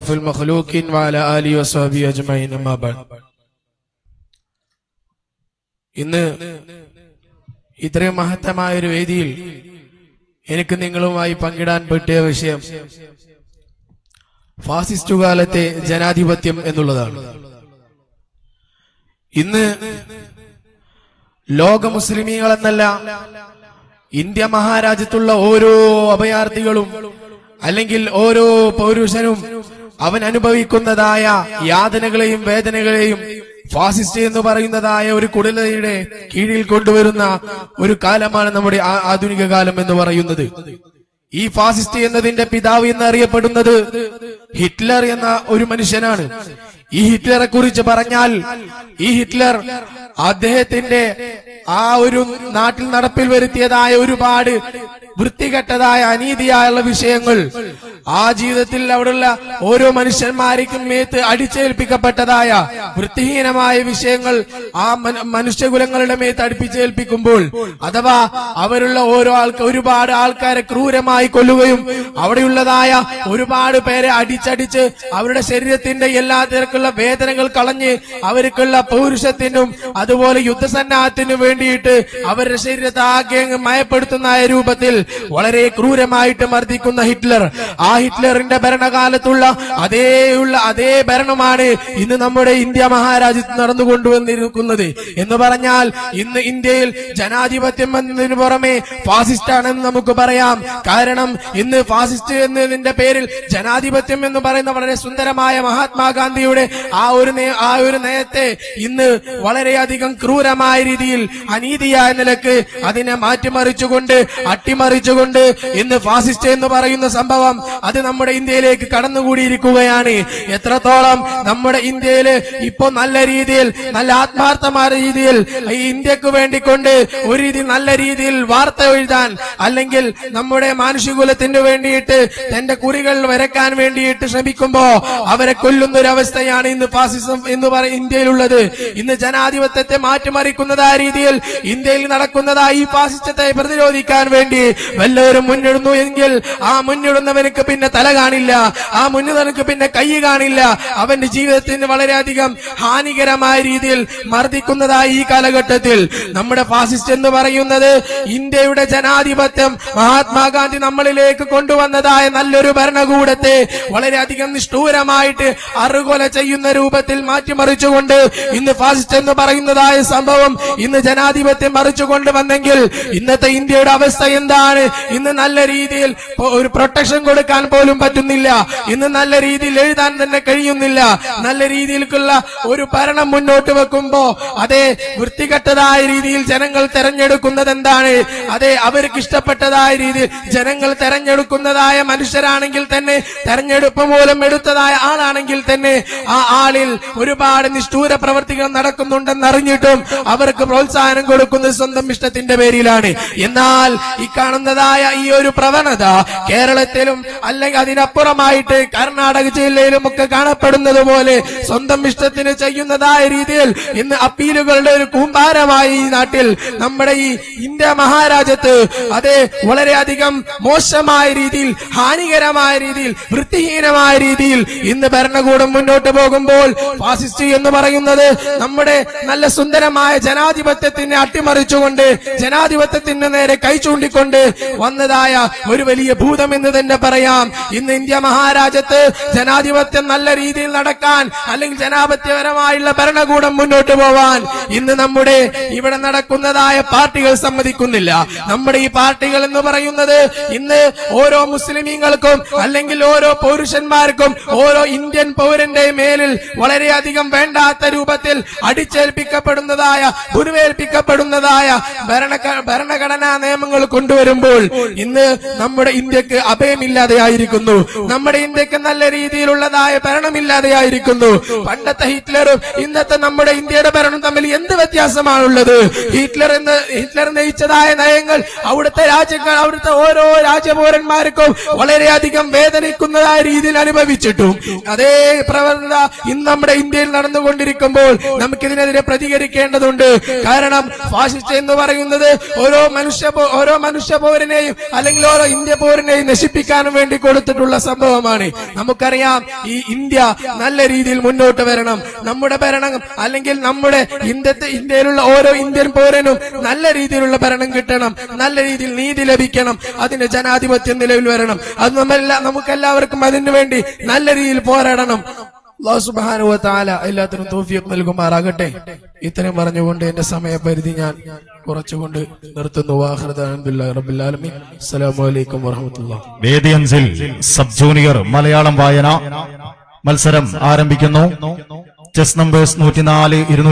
أشرف المخلوقين وعلى آله وصحبه أجمعين أما بعد ഇന്ന് ഇത്രയും മഹത്തമായ ഒരു വേദിയിൽ എനിക്ക് നിങ്ങളുമായി പങ്കിടാൻ പറ്റിയ വിഷയം ഫാസിസ്റ്റു കാലത്തെ ജനാധിപത്യം എന്നുള്ളതാണ് ഇന്ന് ലോക മുസ്ലിമീങ്ങൾ എന്നല്ല ഇന്ത്യ മഹാരാജ്യത്തുള്ള ഓരോ അഭയാർത്ഥികളും അല്ലെങ്കിൽ ഓരോ പൗരുഷനും അവൻ അനുഭവിക്കുന്നതായ യാതനകളെയും വേദനകളെയും ഫാസിസ്റ്റ് എന്ന് പറയുന്നതായ ഒരു കുടലയുടെ കീഴിൽ കൊണ്ടുവരുന്ന ഒരു കാലമാണ് നമ്മുടെ ആ- ആധുനിക കാലം എന്ന് പറയുന്നത് ഈ ഫാസിസ്റ്റ് എന്നതിന്റെ പിതാവ് എന്നറിയപ്പെടുന്നത് ഹിറ്റ്ലർ എന്ന ഒരു മനുഷ്യനാണ് ഈ ഹിറ്റ്ലറെ കുറിച്ച് പറഞ്ഞാൽ ഈ ഹിറ്റ്ലർ അദ്ദേഹത്തിന്റെ ആ ഒരു നാട്ടിൽ നടപ്പിൽ വരുത്തിയതായ ഒരുപാട് വൃത്തികെട്ടതായ അനീതിയായുള്ള വിഷയങ്ങൾ ആ ജീവിതത്തിൽ അവിടെയുള്ള ഓരോ മനുഷ്യന്മാർക്കും മേത്ത് അടിച്ചേൽപ്പിക്കപ്പെട്ടതായ വൃത്തിഹീനമായ വിഷയങ്ങൾ ആ മന- മനുഷ്യകുലങ്ങളുടെ മേത്ത് അടുപ്പിച്ചേൽപ്പിക്കുമ്പോൾ അഥവാ അവരുള്ള ഓരോ ആൾക്ക് ഒരുപാട് ആൾക്കാരെ ക്രൂരമായി കൊല്ലുകയും അവിടെയുള്ളതായ ഒരുപാട് പേരെ അടിച്ചടിച്ച് അവരുടെ ശരീരത്തിന്റെ എല്ലാ തരക്കുള്ള വേദനകൾ കളഞ്ഞ് അവർക്കുള്ള പൗരുഷത്തിനും അതുപോലെ യുദ്ധസന്നാഹത്തിനും വേണ്ടിയിട്ട് അവരുടെ ശരീരത്തെ ആകെ അങ്ങ് മയപ്പെടുത്തുന്ന ആ രൂപത്തിൽ വളരെ ക്രൂരമായിട്ട് മർദ്ദിക്കുന്ന ഹിറ്റ്ലർ ആ ഹിറ്റ്ലറിന്റെ ഭരണകാലത്തുള്ള അതേയുള്ള അതേ ഭരണമാണ് ഇന്ന് നമ്മുടെ ഇന്ത്യ മഹാരാജ്യത്ത് നടന്നുകൊണ്ടുവന്നിരിക്കുന്നത് എന്ന് പറഞ്ഞാൽ ഇന്ന് ഇന്ത്യയിൽ ജനാധിപത്യം എന്നതിന് പുറമെ ഫാസിസ്റ്റ് ആണെന്ന് നമുക്ക് പറയാം കാരണം ഇന്ന് ഫാസിസ്റ്റ് എന്നതിന്റെ പേരിൽ ജനാധിപത്യം എന്ന് പറയുന്ന വളരെ സുന്ദരമായ മഹാത്മാഗാന്ധിയുടെ ആ ഒരു നയ- ആ ഒരു നയത്തെ ഇന്ന് വളരെയധികം ക്രൂരമായ രീതിയിൽ അനീതിയായ നിലക്ക് അതിനെ മാറ്റിമറിച്ചുകൊണ്ട് അട്ടിമറിച്ചുകൊണ്ട് ഇന്ന് ഫാസിസ്റ്റ് എന്ന് പറയുന്ന സംഭവം അത് നമ്മുടെ ഇന്ത്യയിലേക്ക് കടന്നുകൂടിയിരിക്കുകയാണ് എത്രത്തോളം നമ്മുടെ ഇന്ത്യയില് ഇപ്പൊ നല്ല രീതിയിൽ നല്ല ആത്മാർത്ഥമായ രീതിയിൽ ഈ ഇന്ത്യക്ക് വേണ്ടിക്കൊണ്ട് ഒരു രീതിയിൽ നല്ല രീതിയിൽ വാർത്ത എഴുതാൻ അല്ലെങ്കിൽ നമ്മുടെ മാനുഷികുലത്തിന് വേണ്ടിയിട്ട് തന്റെ കുറികൾ വരക്കാൻ വേണ്ടിയിട്ട് ശ്രമിക്കുമ്പോ അവരെ കൊല്ലുന്ന ഒരു അവസ്ഥയാണ് ഇന്ന് ഫാസിസം എന്ന് പറ ഇന്ത്യയിലുള്ളത് ഇന്ന് ജനാധിപത്യത്തെ മാറ്റിമറിക്കുന്നതായ രീതിയിൽ ഇന്ത്യയിൽ നടക്കുന്നതായ ഈ ഫാസിസ്റ്റത്തെ പ്രതിരോധിക്കാൻ വേണ്ടി വല്ലവരും മുന്നിടുന്നു എങ്കിൽ ആ മുന്നിടുന്നവനക്ക് പിന്നെ തല കാണില്ല ആ മുന്നിടുന്നവനക്ക് പിന്നെ കൈ കാണില്ല അവന്റെ ജീവിതത്തിന് വളരെയധികം ഹാനികരമായ രീതിയിൽ മർദ്ദിക്കുന്നതായ ഈ കാലഘട്ടത്തിൽ നമ്മുടെ ഫാസിസ്റ്റ് എന്ന് പറയുന്നത് ഇന്ത്യയുടെ ജനാധിപത്യം മഹാത്മാഗാന്ധി നമ്മളിലേക്ക് കൊണ്ടുവന്നതായ നല്ലൊരു ഭരണകൂടത്തെ വളരെയധികം നിഷ്ഠൂരമായിട്ട് അറുകൊല ചെയ്യുന്ന രൂപത്തിൽ മാറ്റിമറിച്ചുകൊണ്ട് ഇന്ന് ഫാസിസ്റ്റ് എന്ന് പറയുന്നതായ സംഭവം ഇന്ന് ജനാധിപത്യം മറിച്ചു കൊണ്ടുവന്നെങ്കിൽ ഇന്നത്തെ ഇന്ത്യയുടെ അവസ്ഥ എന്താണ് ഇന്ന് നല്ല രീതിയിൽ പൊ- ഒരു പ്രൊട്ടക്ഷൻ കൊടുക്കാൻ പോലും പറ്റുന്നില്ല ഇന്ന് നല്ല രീതിയിൽ എഴുതാൻ തന്നെ കഴിയുന്നില്ല നല്ല രീതിയിലുള്ള ഒരു ഭരണം മുന്നോട്ട് വെക്കുമ്പോ അതേ വൃത്തികെട്ടതായ രീതിയിൽ ജനങ്ങൾ തെരഞ്ഞെടുക്കുന്നത് എന്താണ് അതെ അവർക്ക് ഇഷ്ടപ്പെട്ടതായ രീതിയിൽ ജനങ്ങൾ തെരഞ്ഞെടുക്കുന്നതായ മനുഷ്യരാണെങ്കിൽ തന്നെ തെരഞ്ഞെടുപ്പ് മൂലം എടുത്തതായ ആളാണെങ്കിൽ തന്നെ ആ ആളിൽ ഒരുപാട് നിഷ്ഠൂര പ്രവർത്തികൾ നടക്കുന്നുണ്ടെന്ന് അറിഞ്ഞിട്ടും അവർക്ക് പ്രോത്സാഹനം കൊടുക്കുന്നത് സ്വന്തം ഇഷ്ടത്തിന്റെ പേരിലാണ് എന്നാൽ ഈ കാണുന്നതായ ഈ ഒരു പ്രവണത കേരളത്തിലും അല്ലെങ്കിൽ അതിനപ്പുറമായിട്ട് കർണാടക ജില്ലയിലും ഒക്കെ കാണപ്പെടുന്നത് പോലെ സ്വന്തം ഇഷ്ടത്തിന് ചെയ്യുന്നതായ രീതിയിൽ ഇന്ന് അപ്പീലുകളുടെ ഒരു കൂമ്പാരമായി ഈ നാട്ടിൽ നമ്മുടെ ഈ ഇന്ത്യ മഹാരാജ്യത്ത് അതെ വളരെയധികം മോശമായ രീതിയിൽ ഹാനികരമായ രീതിയിൽ വൃത്തിഹീനമായ രീതിയിൽ ഇന്ന് ഭരണകൂടം മുന്നോട്ട് പോകുമ്പോൾ ഫാസിസ്റ്റ് എന്ന് പറയുന്നത് നമ്മുടെ നല്ല സുന്ദരമായ ജനാധിപത്യത്തിനെ അട്ടിമറിച്ചുകൊണ്ട് ജനാധിപത്യത്തിന് നേരെ കൈ ചൂണ്ടിക്കൊണ്ട് വന്നതായ ഒരു വലിയ ഭൂതം എന്ന് തന്നെ പറയാം ഇന്ന് ഇന്ത്യ മഹാരാജ്യത്ത് ജനാധിപത്യം നല്ല രീതിയിൽ നടക്കാൻ അല്ലെങ്കിൽ ജനാധിപത്യപരമായുള്ള ഭരണകൂടം മുന്നോട്ട് പോവാൻ ഇന്ന് നമ്മുടെ ഇവിടെ നടക്കുന്നതായ പാർട്ടികൾ സമ്മതിക്കുന്നില്ല നമ്മുടെ ഈ പാർട്ടികൾ എന്ന് പറയുന്നത് ഇന്ന് ഓരോ മുസ്ലിമീങ്ങൾക്കും അല്ലെങ്കിൽ ഓരോ പൗരുഷന്മാർക്കും ഓരോ ഇന്ത്യൻ പൗരന്റെ മേലിൽ വളരെയധികം വേണ്ടാത്ത രൂപത്തിൽ അടിച്ചേൽപ്പിക്കപ്പെടുന്നതായ ഗുരുവേൽപ്പിക്കപ്പെടുന്നതായ ഭരണ ഭരണഘടനാ നിയമങ്ങൾ കൊണ്ടുവരുമ്പോൾ ഇന്ന് നമ്മുടെ ഇന്ത്യക്ക് അഭയമില്ലാതെയായിരിക്കുന്നു നമ്മുടെ ഇന്ത്യക്ക് നല്ല രീതിയിലുള്ളതായ ഭരണമില്ലാതെയായിരിക്കുന്നു പണ്ടത്തെ ഹിറ്റ്ലറും ഇന്നത്തെ നമ്മുടെ ഇന്ത്യയുടെ ഭരണം തമ്മിൽ എന്ത് വ്യത്യാസമാണുള്ളത് ഹിറ്റ്ലർ എന്ന് ഹിറ്റ്ലർ നയിച്ചതായ നയങ്ങൾ അവിടുത്തെ രാജ്യങ്ങൾ അവിടുത്തെ ഓരോ രാജ്യപൗരന്മാർക്കും വളരെയധികം വേദനിക്കുന്നതായ രീതിയിൽ അനുഭവിച്ചിട്ടും അതേ പ്രവണത ഇന്ന് നമ്മുടെ ഇന്ത്യയിൽ നടന്നുകൊണ്ടിരിക്കുമ്പോൾ നമുക്കിതിനെതിരെ പ്രതികരിക്കേണ്ടതുണ്ട് കാരണം ഫാസിസ്റ്റ് എന്ന് പറയുന്നത് ഓരോ മനുഷ്യ ഓരോ മനുഷ്യ പൗരനെയും അല്ലെങ്കിൽ ഓരോ ഇന്ത്യ പൗരനെയും നശിപ്പിക്കാനും വേണ്ടി കൊടുത്തിട്ടുള്ള സംഭവമാണ് നമുക്കറിയാം ഈ ഇന്ത്യ നല്ല രീതിയിൽ മുന്നോട്ട് വരണം നമ്മുടെ ഭരണം അല്ലെങ്കിൽ നമ്മുടെ ഇന്ത്യത്തെ ഇന്ത്യയിലുള്ള ഓരോ ഇന്ത്യൻ പൗരനും നല്ല രീതിയിലുള്ള ഭരണം കിട്ടണം നല്ല രീതിയിൽ നീതി ലഭിക്കണം അതിന് ജനാധിപത്യം നിലവിൽ വരണം അത് നമ്മെല്ലാം നമുക്കെല്ലാവർക്കും അതിനു വേണ്ടി നല്ല രീതിയിൽ പോരാടണം അള്ളാഹു സുബ്ഹാനഹു വ തആല എല്ലാത്തിനും തൗഫീഖ് നൽകുമാറാകട്ടെ ഇത്തരം പറഞ്ഞുകൊണ്ട് എന്റെ സമയപരിധി ഞാൻ കുറച്ചുകൊണ്ട് നിർത്തുന്നു വാഹൃദ അൽഹംദുലില്ലാഹി റബ്ബിൽ ആലമീൻ അസ്സലാമു അലൈക്കും വറഹ്മത്തുള്ളാഹി വേദി അഞ്ചിൽ സബ് ജൂനിയർ മലയാളം വായന മത്സരം ആരംഭിക്കുന്നു ചെസ് നമ്പേഴ്സ് നൂറ്റിനാല് ഇരുന്നൂറ്റി